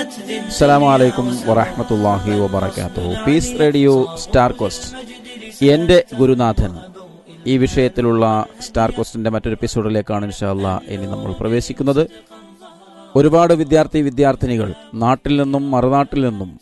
അസ്സലാമു അലൈക്കും വറഹ്മത്തുള്ളാഹി വബറകാതുഹു പീസ് റേഡിയോ സ്റ്റാർ കോസ്റ്റ് എൻ്റെ ഗുരുനാഥൻ ഈ വിഷയത്തിലുള്ള സ്റ്റാർ കോസ്റ്റിൻ്റെ മറ്റൊരു എപ്പിസോഡിലേക്കാണ് ഇൻഷാല്ല ഇനി നമ്മൾ പ്രവേശിക്കുന്നത് ഒരുപാട് വിദ്യാർത്ഥി വിദ്യാർത്ഥിനികൾ നാട്ടിൽ നിന്നും മറുനാട്ടിൽ നിന്നും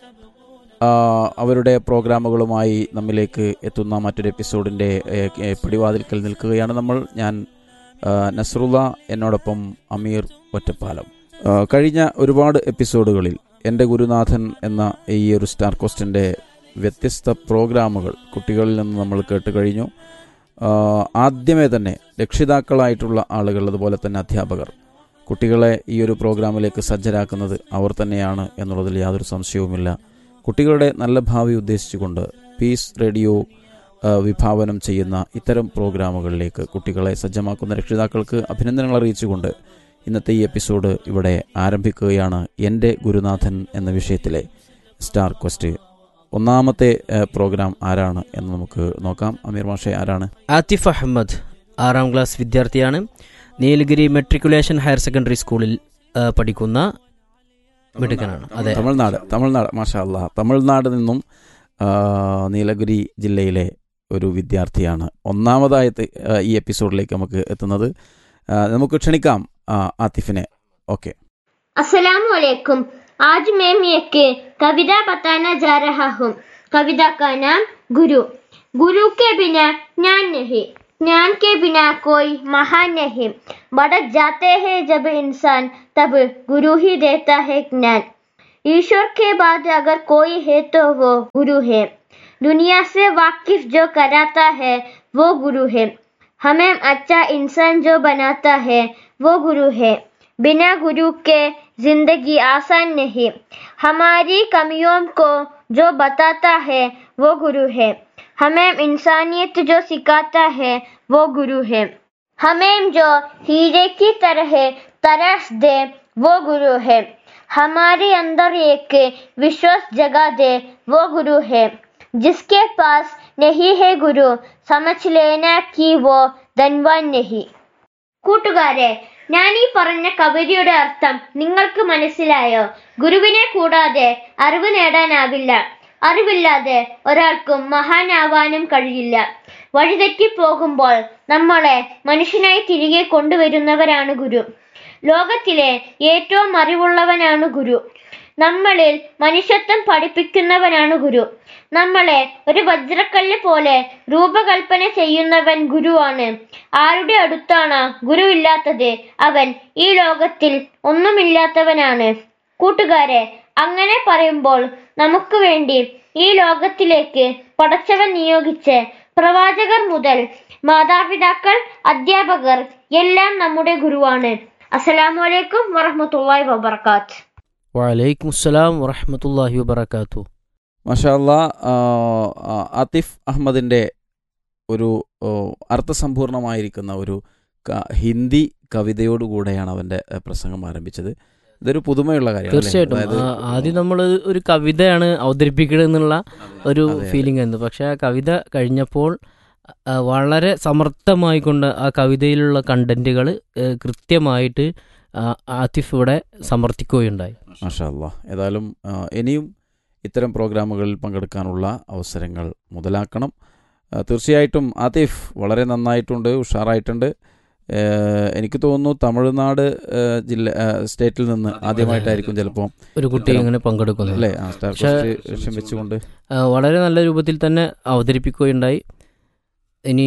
ആ, അവരുടെ പ്രോഗ്രാമുകളുമായി നമ്മിലേക്ക് എത്തുന്ന മറ്റൊരു എപ്പിസോഡിൻ്റെ ഏ, ഏ, പിടിവാതിൽക്കൽ നിൽക്കുകയാണ് നമ്മൾ ഞാൻ ആ, നസ്രുള്ള എന്നോടൊപ്പം അമീർ ഒറ്റപ്പാലം ആ, കഴിഞ്ഞ ഒരുപാട് എപ്പിസോഡുകളിൽ എൻ്റെ ഗുരുനാഥൻ എന്ന ഈ ഒരു സ്റ്റാർ കോസ്റ്റിൻ്റെ വ്യത്യസ്ത പ്രോഗ്രാമുകൾ കുട്ടികളിൽ നിന്ന് നമ്മൾ കേട്ട് കഴിഞ്ഞു ആ, ആദ്യമേ തന്നെ രക്ഷിതാക്കളായിട്ടുള്ള ആളുകൾ അതുപോലെ തന്നെ അധ്യാപകർ കുട്ടികളെ ഈ ഒരു പ്രോഗ്രാമിലേക്ക് സജ്ജരാക്കുന്നത് അവർ തന്നെയാണ് എന്നുള്ളതിൽ യാതൊരു സംശയവുമില്ല കുട്ടികളുടെ നല്ല ഭാവി ഉദ്ദേശിച്ചുകൊണ്ട് പീസ് റേഡിയോ ആ, വിഭാവനം ചെയ്യുന്ന ഇത്തരം പ്രോഗ്രാമുകളിലേക്ക് കുട്ടികളെ സജ്ജമാക്കുന്ന രക്ഷിതാക്കൾക്ക് അഭിനന്ദനങ്ങൾ അറിയിച്ചുകൊണ്ട് ഇന്നത്തെ ഈ എപ്പിസോഡ് ഇവിടെ ആരംഭിക്കുകയാണ് എൻ്റെ ഗുരുനാഥൻ എന്ന വിഷയത്തിലെ സ്റ്റാർ ക്വസ്റ്റ് ഒന്നാമത്തെ ആ, പ്രോഗ്രാം ആരാണ് എന്ന് നമുക്ക് നോക്കാം അമീർ മാഷെ ആരാണ് ആതിഫ് അഹമ്മദ് ആറാം ക്ലാസ് വിദ്യാർത്ഥിയാണ് നീലഗിരി മെട്രിക്കുലേഷൻ ഹയർ സെക്കൻഡറി സ്കൂളിൽ ആ, പഠിക്കുന്ന മിടുക്കനാണ് അതെ തമിഴ്നാട് തമിഴ്നാട് മാഷാ അല്ലാ തമിഴ്നാട് നിന്നും ആ, നീലഗിരി ജില്ലയിലെ ഒരു വിദ്യാർത്ഥിയാണ് ഒന്നാമതായി ത- ആ, ഈ എപ്പിസോഡിലേക്ക് നമുക്ക് എത്തുന്നത് ആ, നമുക്ക് ക്ഷണിക്കാം ആ, ആതിഫിനെ ഓക്കെ अस्सलाम वालेकुम आज मैं एक कविता बताना जा रहा हूँ कविता का नाम गुरु गुरु के बिना ज्ञान नहीं ज्ञान के बिना कोई महान नहीं भटक जाते हैं जब इंसान तब गुरु ही देता है ज्ञान ईश्वर के बाद अगर कोई है तो वो गुरु है दुनिया से वाकिफ जो कराता है वो गुरु है हमें अच्छा इंसान जो बनाता है वो गुरु है बिना गुरु के जिंदगी आसान नहीं हमारी कमियों को जो बताता है वो गुरु है हमें इंसानियत जो सिखाता है वो गुरु है हमें जो हीरे की तरह तरस दे वो गुरु है हमारे अंदर एक विश्वास जगा दे वो गुरु है जिसके पास नहीं है गुरु समझ लेना कि वो धनवान नहीं കൂട്ടുകാരെ ഞാൻ ഈ പറഞ്ഞ കവിതയുടെ അർത്ഥം നിങ്ങൾക്ക് മനസ്സിലായോ ഗുരുവിനെ കൂടാതെ അറിവ് നേടാനാവില്ല അറിവില്ലാതെ ഒരാൾക്കും മഹാനാവാനും കഴിയില്ല വഴിതെറ്റി പോകുമ്പോൾ നമ്മളെ മനുഷ്യനായി തിരികെ കൊണ്ടുവരുന്നവരാണ് ഗുരു ലോകത്തിലെ ഏറ്റവും അറിവുള്ളവനാണ് ഗുരു നമ്മളിൽ മനുഷ്യത്വം പഠിപ്പിക്കുന്നവനാണ് ഗുരു നമ്മളെ ഒരു വജ്രക്കല്ല് പോലെ രൂപകൽപ്പന ചെയ്യുന്നവൻ ഗുരുവാണ് ആരുടെ അടുത്താണ് ഗുരുവില്ലാത്തത് അവൻ ഈ ലോകത്തിൽ ഒന്നുമില്ലാത്തവനാണ് കൂട്ടുകാരെ അങ്ങനെ പറയുമ്പോൾ നമുക്ക് വേണ്ടി ഈ ലോകത്തിലേക്ക് പടച്ചവൻ നിയോഗിച്ച് പ്രവാചകർ മുതൽ മാതാപിതാക്കൾ അധ്യാപകർ എല്ലാം നമ്മുടെ ഗുരുവാണ് അസ്സലാമു അലൈക്കും വറഹ്മത്തുള്ളാഹി വബർക്കാത്ത് വലൈക്കും അസ്സലാം വറഹമത്തല്ലാഹി വബർക്കാത്തു മാഷാ അല്ലാ ആ, ആ, ആതിഫ് അഹമ്മദിൻ്റെ ഒരു ഓ, അർത്ഥസമ്പൂർണമായിരിക്കുന്ന ഒരു ക- ഹിന്ദി കവിതയോടുകൂടെയാണ് അവൻ്റെ ഏ, പ്രസംഗം ആരംഭിച്ചത് ഇതൊരു പുതുമയുള്ള കാര്യമാണ് അല്ലേ? തീർച്ചയായിട്ടും അതായത് ആ, ആദ്യം നമ്മൾ ഒരു കവിതയാണ് അവതരിപ്പിക്കുന്നത് എന്നുള്ള ഒരു അതെ, അതെ. ഫീലിംഗ് ആയിരുന്നു പക്ഷെ ആ കവിത കഴിഞ്ഞപ്പോൾ ആ, വളരെ സമർത്ഥമായിക്കൊണ്ട് ആ കവിതയിലുള്ള കണ്ടന്റുകൾ കൃത്യമായിട്ട് ആ, ആതിഫ് ഇവിടെ സമർത്ഥിക്കുകയുണ്ടായി മാഷാ അല്ലാ ഏതായാലും ആ, ഇനിയും ഇത്തരം പ്രോഗ്രാമുകളിൽ പങ്കെടുക്കാനുള്ള അവസരങ്ങൾ മുതലാക്കണം ആ, തീർച്ചയായിട്ടും ആതിഫ് വളരെ നന്നായിട്ടുണ്ട് ഉഷാറായിട്ടുണ്ട് ഏ, എനിക്ക് തോന്നുന്നു തമിഴ്നാട് ഏ, ജില്ല ഏ, സ്റ്റേറ്റിൽ നിന്ന് ആദ്യമായിട്ടായിരിക്കും ചിലപ്പോൾ ഒരു കുട്ടി ഇത്തരം- ഇങ്ങനെ പങ്കെടുക്കുന്നു അല്ലേ ആ സ്റ്റാർ പക്ഷേ- കോസ്റ്റ് ലക്ഷ്യം വെച്ചുകൊണ്ട് ആ, വളരെ നല്ല രൂപത്തിൽ തന്നെ അവതരിപ്പിക്കുകയുണ്ടായി ഇനി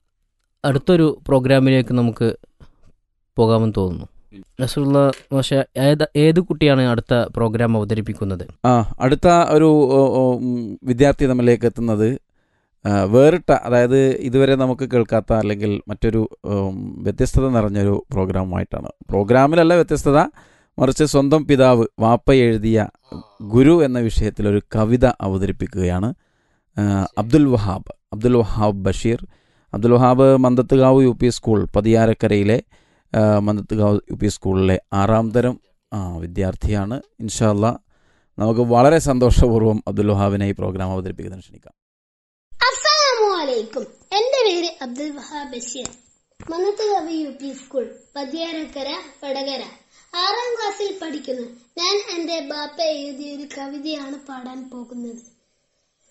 അടുത്തൊരു പ്രോഗ്രാമിലേക്ക് നമുക്ക് പോകാമെന്ന് തോന്നുന്നു നസറുള്ള മോശ ഏത് ഏത് കുട്ടിയാണ് അടുത്ത പ്രോഗ്രാം അവതരിപ്പിക്കുന്നത് ആ അടുത്ത ഒരു ഓ, ഓ, ഉം, വിദ്യാർത്ഥി നമ്മിലേക്ക് എത്തുന്നത് ആ, വേറിട്ട അതായത് ഇതുവരെ നമുക്ക് കേൾക്കാത്ത അല്ലെങ്കിൽ മറ്റൊരു ഉം, വ്യത്യസ്തത നിറഞ്ഞൊരു പ്രോഗ്രാമുമായിട്ടാണ് പ്രോഗ്രാമിലല്ല വ്യത്യസ്തത മറിച്ച് സ്വന്തം പിതാവ് വാപ്പ എഴുതിയ ഗുരു എന്ന വിഷയത്തിൽ ഒരു കവിത അവതരിപ്പിക്കുകയാണ് ആ, Abdul Wahab Abdul Wahab Basheer Abdul Wahab Manthathukavu U P school പതിയാരക്കരയിലെ ആ, മന്തത്തുകാവ് യു പി സ്കൂളിലെ ആറാം തരം ആ, വിദ്യാർത്ഥിയാണ് ഇൻഷാല്ല നമുക്ക് വളരെ സന്തോഷപൂർവ്വം അബ്ദുൽ വഹാബിനെ ഈ പ്രോഗ്രാം അവതരിപ്പിക്കുന്നതിന് ക്ഷണിക്കാം അസ്സലാമലൈക്കും എന്റെ പേര് Abdul Wahab Basheer Mannathukavi U P school Patiyarakkara Vadakara ആറാം ക്ലാസ്സിൽ പഠിക്കുന്നു ഞാൻ എന്റെ ബാപ്പ എഴുതിയ ഒരു കവിതയാണ് പാടാൻ പോകുന്നത്